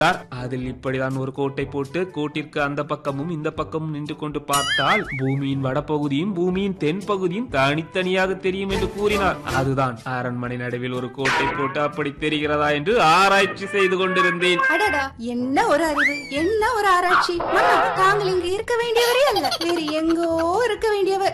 அதில் இப்படிதான் ஒரு கோட்டை போட்டு கோட்டிற்கு அந்த பக்கமும் இந்த பக்கமும் நின்று கொண்டு பார்த்தால் பூமியின் வடபகுதியும் பூமியின் தென் பகுதியும் தனித்தனியாக தெரியும் என்று கூறினார் அதுதான் அரண்மனை நடுவில் ஒரு கோட்டை போட்டு அப்படி தெரிகிறதா என்று ஆராய்ச்சி செய்து கொண்டிருந்தேன் அடடா என்ன ஒரு அறிவு என்ன ஒரு ஆராய்ச்சி மன்னா தாங்கள் இங்கு இருக்க வேண்டியவரே அல்ல வேறு எங்கோ இருக்க வேண்டியவர்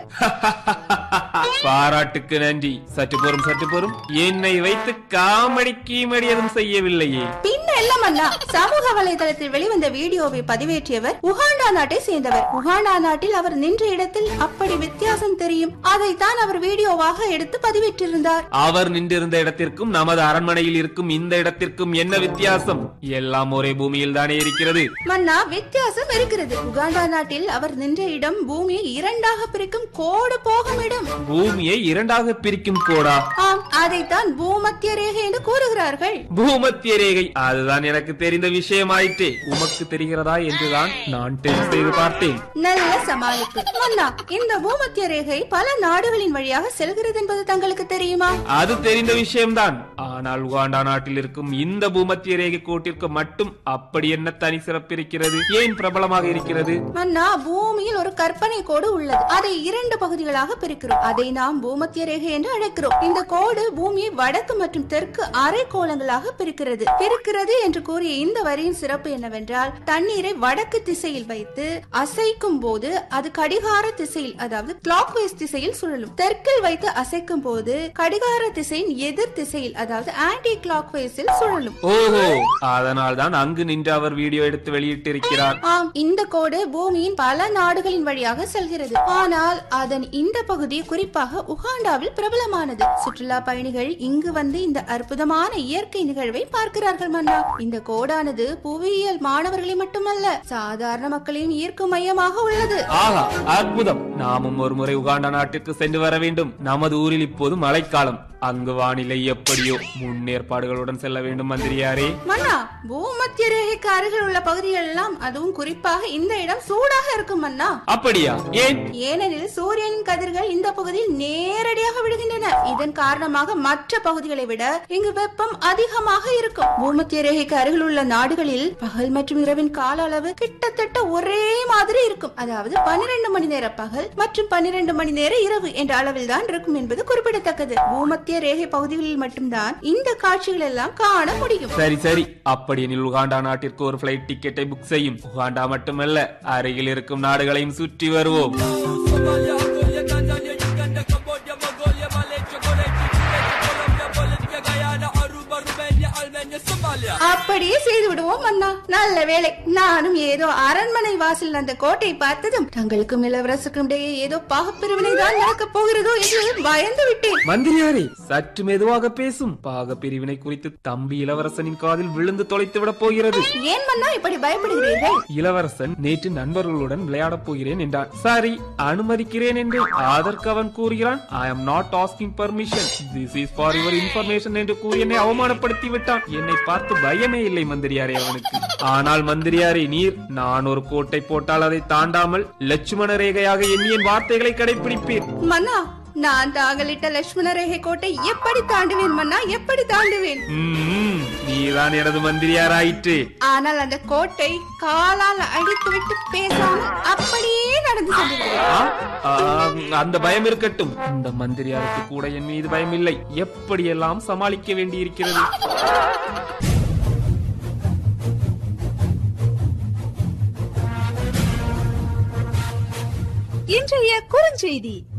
பாராட்டுக்கு நன்றி சற்று பொறும் சற்று பொறும் என்னை வைத்து காமெடி கீமடி எதுவும் செய்யவில்லையே பின்ன இல்ல மன்னா சமூக வலைதளத்தில் வெளிவந்த வீடியோவை பதிவேற்றியவர் உகாண்டா நாட்டை சேர்ந்தவர் உகாண்டா நாட்டில் அவர் நின்ற இடத்தில் அப்படி வித்தியாசம் தெரியும் அதைத்தான் அவர் வீடியோவாக எடுத்து பதிவேற்றிருந்தார் அவர் நின்றிருந்த இடத்திற்கும் நமது அரண்மனையில் இருக்கும் இந்த இடத்திற்கும் என்ன வித்தியாசம் எல்லாம் ஒரே பூமியில் தானே இருக்கிறது மன்னா வித்தியாசம் இருக்கிறது உகாண்டா நாட்டில் அவர் நின்ற இடம் பூமியை இரண்டாக பிரிக்கும் கோடு போகும் இடம் பூமியை இரண்டாக பிரிக்கும் கோடா ஆம் அதைத்தான் பூமத்திய ரேகை என்று கூறுகிறார்கள் பூமத்திய ரேகை அதுதான் எனக்கு தெரிந்த விஷயமாயிற்றே உமக்கு தெரிகிறதா என்றுதான் நான் டெஸ்ட் செய்து பார்த்தேன் நல்ல சமாளிப்பு மன்னா இந்த பூமத்திய ரேகை பல நாடுகளின் வழியாக செல்கிறது என்பது தங்களுக்கு தெரியுமா அது தெரிந்த விஷயம்தான் ஆனால் உகாண்டா நாட்டில் இருக்கும் இந்த பூமத்திய ரேகை கோட்டிற்கு மட்டும் அப்படி என்ன தனி சிறப்பு இருக்கிறது ஏன் பிரபலமாக இருக்கிறது மன்னா பூமியில் ஒரு கற்பனை கோடு உள்ளது அதை இரண்டு பகுதிகளாக பிரிக்கிறோம் அதை நாம் பூமத்திய ரேகை என்று அழைக்கிறோம் இந்த கோடு பூமியை வடக்கு மற்றும் தெற்கு அரை கோளங்களாக பிரிக்கிறது பிரிக்கிறது என்று கூறிய இந்த வரியின் சிறப்பு என்னவென்றால் தண்ணீரை வடக்கு திசையில் வைத்து அசைக்கும் போது அது கடிகார திசையில் அதாவது கிளாக் திசையில் சுழலும் தெற்கில் வைத்து அசைக்கும் போது கடிகார திசையின் எதிர் திசையில் அதாவது ஆன்டி கிளாக் சுழலும் ஓஹோ அதனால் தான் அங்கு நின்று அவர் வீடியோ எடுத்து வெளியிட்டிருக்கிறார் ஆம் இந்த கோடு பூமியின் பல நாடுகளின் வழியாக செல்கிறது ஆனால் அதன் இந்த பகுதி குறிப்பாக உகாண்டாவில் பிரபலமானது சுற்றுலா பயணிகள் இங்கு வந்து இந்த அற்புதமான இயற்கை நிகழ்வை பார்க்கிறார்கள் மன்னா இந்த கோடானது புவியியல் மாணவர்களை மட்டுமல்ல சாதாரண மக்களையும் ஈர்க்கும் மையமாக உள்ளது ஆஹா அற்புதம் நாமும் ஒரு முறை உகாண்டா நாட்டிற்கு சென்று வர வேண்டும் நமது ஊரில் இப்போது மழைக்காலம் அங்கு வானிலை எப்படியோ முன்னேற்பாடுகளுடன் செல்ல வேண்டும் மந்திரியாரே மன்னா பூமத்திய ரேகைக்கு அருகில் உள்ள பகுதிகள் எல்லாம் அதுவும் குறிப்பாக இந்த இடம் சூடாக இருக்கும் மன்னா அப்படியா ஏன் ஏனெனில் சூரியனின் கதிர்கள் இந்த பகுதியில் நேரடியாக விழுகின்றன இதன் காரணமாக மற்ற பகுதிகளை விட இங்கு வெப்பம் அதிகமாக இருக்கும் பூமத்திய ரேகைக்கு அருகில் உள்ள நாடுகளில் பகல் மற்றும் இரவின் கால அளவு கிட்டத்தட்ட ஒரே மாதிரி இருக்கும் அதாவது பன்னிரண்டு மணி நேர பகல் மற்றும் பன்னிரண்டு மணி நேர இரவு என்ற அளவில் தான் இருக்கும் என்பது குறிப்பிடத்தக்கது பூமத்திய ரேகை பகுதிகளில் மட்டும்தான் இந்த காட்சிகள் எல்லாம் காண முடியும் சரி சரி அப்படியெனில் உகாண்டா நாட்டிற்கு ஒரு பிளைட் டிக்கெட்டை புக் செய்யும் உகாண்டா மட்டுமல்ல அருகில் இருக்கும் நாடுகளையும் சுற்றி வருவோம் Somalia, Angola, Tanzania, Uganda, Cambodia, Mongolia, Malaysia, Korea, Colombia, Bolivia, Guyana, Aruba, Romania, Albania, Somalia. அப்படியே செய்து விடுவோம் அண்ணா நல்ல வேலை நானும் ஏதோ அரண்மனை வாசல் அந்த கோட்டை பார்த்ததும் தங்களுக்கும் இளவரசுக்கும் இடையே ஏதோ பாகப்பிரிவினை தான் நடக்கப் போகிறதோ என்று பயந்து விட்டேன் மந்திரியாரே சற்று மெதுவாக பேசும் பாக பிரிவினை குறித்து தம்பி இளவரசனின் காதில் விழுந்து தொலைத்து விடப் போகிறது ஏன் மன்னா இப்படி பயப்படுகிறீர்கள் இளவரசன் நேற்று நண்பர்களுடன் விளையாடப் போகிறேன் என்றான் சரி அனுமதிக்கிறேன் என்று அதற்கு அவன் கூறுகிறான் I am not asking permission this is for your information என்று கூறி என்னை அவமானப்படுத்தி விட்டான் என்னை பார்த்து பயமே இல்லை மந்திரியாரே அவனுக்கு ஆனால் மந்திரியாரே நீர் நான் ஒரு கோட்டை போட்டால் அதை தாண்டாமல் லட்சுமண ரேகையாக எண்ணி என் வார்த்தைகளை கடைபிடிப்பீர் மன்னா நான் தாங்களிட்ட லட்சுமண ரேகை கோட்டை எப்படி தாண்டுவேன் மன்னா எப்படி தாண்டுவேன் ம்ம், நீதான் எனது மந்திரியாராயிற்று ஆனால் அந்த கோட்டை காலால் அடித்து விட்டு பேசாமல் அப்படியே நடந்து செல்கிறது ஆ? ஆ, அந்த பயம் இருக்கட்டும் இந்த மந்திரியாருக்கு கூட என் மீது பயம் இல்லை எப்படியெல்லாம் சமாளிக்க வேண்டியிருக்கிறது இன்றைய குறுஞ்செய்தி